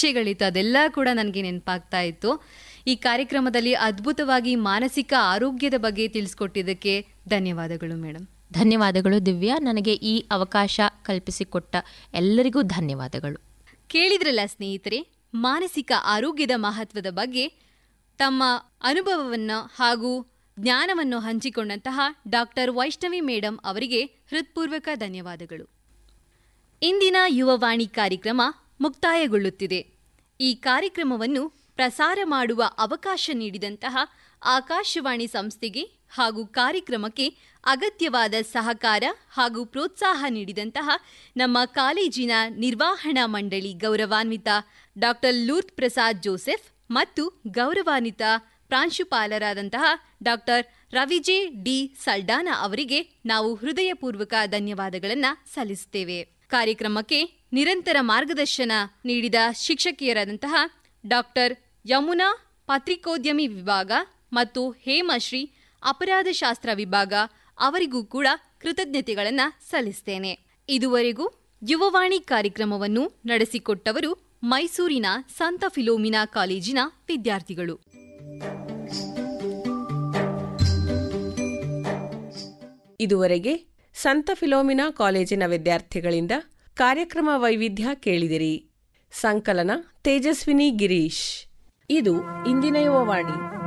ವಿಷಯಗಳಿತ್ತು ಅದೆಲ್ಲ ಕೂಡ ನನಗೆ ನೆನಪಾಗ್ತಾ ಇತ್ತು ಈ ಕಾರ್ಯಕ್ರಮದಲ್ಲಿ ಅದ್ಭುತವಾಗಿ ಮಾನಸಿಕ ಆರೋಗ್ಯದ ಬಗ್ಗೆ ತಿಳಿಸ್ಕೊಟ್ಟಿದ್ದಕ್ಕೆ ಧನ್ಯವಾದಗಳು ಮೇಡಮ್ ಧನ್ಯವಾದಗಳು ದಿವ್ಯಾ ನನಗೆ ಈ ಅವಕಾಶ ಕಲ್ಪಿಸಿಕೊಟ್ಟ ಎಲ್ಲರಿಗೂ ಧನ್ಯವಾದಗಳು ಕೇಳಿದ್ರಲ್ಲ ಸ್ನೇಹಿತರೆ ಮಾನಸಿಕ ಆರೋಗ್ಯದ ಮಹತ್ವದ ಬಗ್ಗೆ ತಮ್ಮ ಅನುಭವವನ್ನು ಹಾಗೂ ಜ್ಞಾನವನ್ನು ಹಂಚಿಕೊಂಡಂತಹ ಡಾಕ್ಟರ್ ವೈಷ್ಣವಿ ಮೇಡಮ್ ಅವರಿಗೆ ಹೃತ್ಪೂರ್ವಕ ಧನ್ಯವಾದಗಳು ಇಂದಿನ ಯುವವಾಣಿ ಕಾರ್ಯಕ್ರಮ ಮುಕ್ತಾಯಗೊಳ್ಳುತ್ತಿದೆ ಈ ಕಾರ್ಯಕ್ರಮವನ್ನು ಪ್ರಸಾರ ಮಾಡುವ ಅವಕಾಶ ನೀಡಿದಂತಹ ಆಕಾಶವಾಣಿ ಸಂಸ್ಥೆಗೆ ಹಾಗೂ ಕಾರ್ಯಕ್ರಮಕ್ಕೆ ಅಗತ್ಯವಾದ ಸಹಕಾರ ಹಾಗೂ ಪ್ರೋತ್ಸಾಹ ನೀಡಿದಂತಹ ನಮ್ಮ ಕಾಲೇಜಿನ ನಿರ್ವಹಣಾ ಮಂಡಳಿ ಗೌರವಾನ್ವಿತ ಡಾಕ್ಟರ್ ಲೂರ್ತ್ ಪ್ರಸಾದ್ ಜೋಸೆಫ್ ಮತ್ತು ಗೌರವಾನ್ವಿತ ಪ್ರಾಂಶುಪಾಲರಾದಂತಹ ಡಾಕ್ಟರ್ ರವಿಜೆ ಡಿ ಸಲ್ಡಾನಾ ಅವರಿಗೆ ನಾವು ಹೃದಯಪೂರ್ವಕ ಧನ್ಯವಾದಗಳನ್ನು ಸಲ್ಲಿಸುತ್ತೇವೆ ಕಾರ್ಯಕ್ರಮಕ್ಕೆ ನಿರಂತರ ಮಾರ್ಗದರ್ಶನ ನೀಡಿದ ಶಿಕ್ಷಕಿಯರಾದಂತಹ ಡಾಕ್ಟರ್ ಯಮುನಾ ಪತ್ರಿಕೋದ್ಯಮಿ ವಿಭಾಗ ಮತ್ತು ಹೇಮಶ್ರೀ ಅಪರಾಧಶಾಸ್ತ್ರ ವಿಭಾಗ ಅವರಿಗೂ ಕೂಡ ಕೃತಜ್ಞತೆಗಳನ್ನು ಸಲ್ಲಿಸ್ತೇನೆ ಇದುವರೆಗೂ ಯುವವಾಣಿ ಕಾರ್ಯಕ್ರಮವನ್ನು ನಡೆಸಿಕೊಟ್ಟವರು ಮೈಸೂರಿನ ಸಂತ ಫಿಲೋಮಿನಾ ಕಾಲೇಜಿನ ವಿದ್ಯಾರ್ಥಿಗಳು ಇದುವರೆಗೆ ಸಂತ ಫಿಲೋಮಿನಾ ಕಾಲೇಜಿನ ವಿದ್ಯಾರ್ಥಿಗಳಿಂದ ಕಾರ್ಯಕ್ರಮ ವೈವಿಧ್ಯ ಕೇಳಿದಿರಿ ಸಂಕಲನ ತೇಜಸ್ವಿನಿ ಗಿರೀಶ್ ಇದು ಇಂದಿನ ಯುವವಾಣಿ